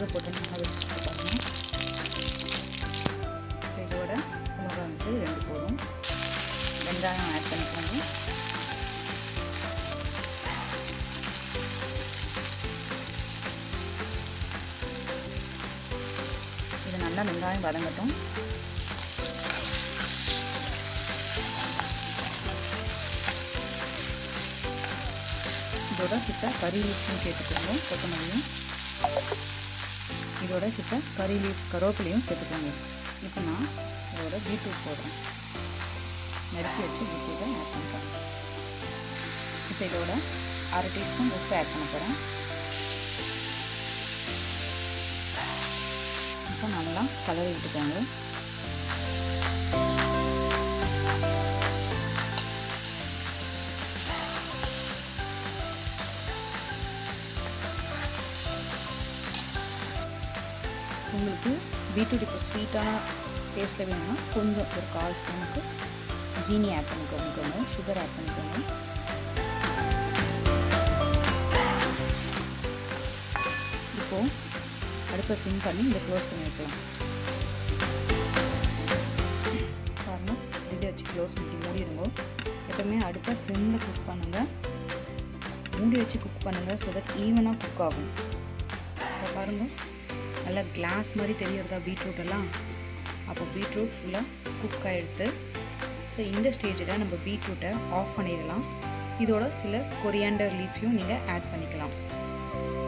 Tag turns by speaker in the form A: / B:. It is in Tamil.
A: சிம்மில் போட்டு நல்லா வச்சுட்டு பாருங்க இதோட மிளகா வந்து ரெண்டு போதும் வெங்காயம் ஆட் பண்ணிக்கோங்க இது நல்லா வெங்காயம் வதங்கட்டும் இதோட கிட்ட கறி லீஃப்ஸும் சேர்த்துக்கோங்க கொத்தமல்லியும் இதோட கிட்ட கறி லீஃப் கருவேப்பிலையும் சேர்த்துக்கோங்க இப்போ நான் இதோட பீட்ரூட் போடுறேன் நறுக்கி வச்சு பீட்ரூட்டை ஆட் பண்ணிக்கிறேன் இப்போ இதோட அரை டீஸ்பூன் உப்பு ஆட் பண்ண போகிறேன் இப்போ நல்லா கலரி விட்டுக்கோங்க உங்களுக்கு பீட்ரூட் இப்போ ஸ்வீட்டான டேஸ்ட்டில் வேணும்னா கொஞ்சம் ஒரு கால் ஸ்பூனுக்கு ஜீனி ஆட் பண்ணிக்கோங்க சுகர் ஆட் பண்ணிக்கோங்க இப்போது அடுப்பை சிம் பண்ணி இதை க்ளோஸ் பண்ணி வைக்கலாம் பாருங்கள் இதை வச்சு க்ளோஸ் பண்ணி மூடிடுங்க எப்பவுமே அடுப்பை சிம்மில் குக் பண்ணுங்கள் மூடி வச்சு குக் பண்ணுங்கள் ஸோ தட் ஈவனாக குக் ஆகும் இப்போ பாருங்கள் நல்லா கிளாஸ் மாதிரி தெரியறதா பீட்ரூட் எல்லாம் அப்போ பீட்ரூட் ஃபுல்லாக குக் ஆகிடுது ஸோ இந்த ஸ்டேஜில் நம்ம பீட்ரூட்டை ஆஃப் பண்ணிடலாம் இதோட சில கொரியாண்டர் லீவ்ஸையும் நீங்கள் ஆட் பண்ணிக்கலாம்